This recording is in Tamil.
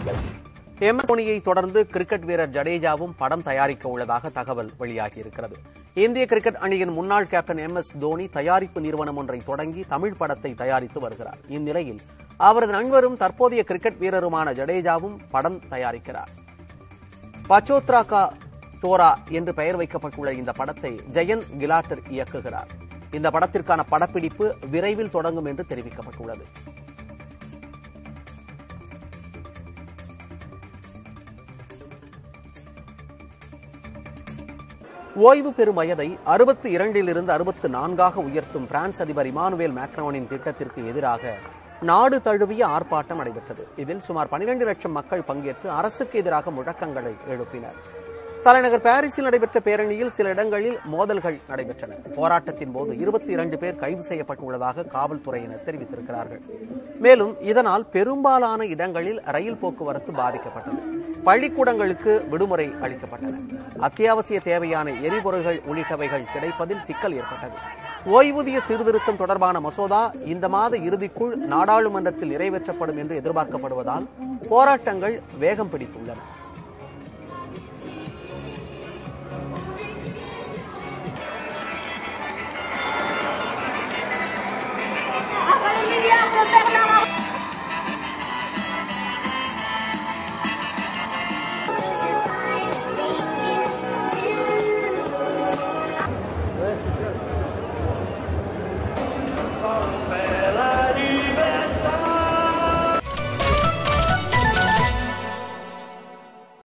எம் எஸ் தோனியை தொடர்ந்து கிரிக்கெட் வீரர் ஜடேஜாவும் படம் தயாரிக்க உள்ளதாக தகவல் வெளியாகியிருக்கிறது இந்திய கிரிக்கெட் அணியின் முன்னாள் கேப்டன் எம் எஸ் தோனி தயாரிப்பு நிறுவனம் ஒன்றை தொடங்கி தமிழ் படத்தை தயாரித்து வருகிறார் இந்நிலையில் அவரது நண்பரும் தற்போதைய கிரிக்கெட் வீரருமான ஜடேஜாவும் படம் தயாரிக்கிறார் பச்சோத்ரா கா தோரா என்று பெயர் வைக்கப்பட்டுள்ள இந்த படத்தை ஜெயந்த் கிலாட்டர் இயக்குகிறார் இந்த படத்திற்கான படப்பிடிப்பு விரைவில் தொடங்கும் என்று தெரிவிக்கப்பட்டுள்ளது ஓய்வு பெறும் வயதை அறுபத்தி இரண்டிலிருந்து அறுபத்து நான்காக உயர்த்தும் பிரான்ஸ் அதிபர் இமானுவேல் மேக்ரோனின் திட்டத்திற்கு எதிராக நாடு தழுவிய ஆர்ப்பாட்டம் நடைபெற்றது இதில் சுமார் 12 லட்சம் மக்கள் பங்கேற்று அரசுக்கு எதிராக முழக்கங்களை எழுப்பினர் தலைநகர் பாரிஸில் நடைபெற்ற பேரணியில் சில இடங்களில் மோதல்கள் நடைபெற்றன போராட்டத்தின் போது இருபத்தி இரண்டு பேர் கைது செய்யப்பட்டுள்ளதாக காவல்துறையினர் தெரிவித்திருக்கிறார்கள் மேலும் இதனால் பெரும்பாலான இடங்களில் ரயில் போக்குவரத்து பாதிக்கப்பட்டது பள்ளிக்கூடங்களுக்கு விடுமுறை அளிக்கப்பட்டன அத்தியாவசிய தேவையான எரிபொருள்கள் உள்ளிட்டவைகள் கிடைப்பதில் சிக்கல் ஏற்பட்டது ஓய்வூதிய சீர்திருத்தம் தொடர்பான மசோதா இந்த மாத இறுதிக்குள் நாடாளுமன்றத்தில் நிறைவேற்றப்படும் என்று எதிர்பார்க்கப்படுவதால் போராட்டங்கள் வேகம் பிடித்துள்ளன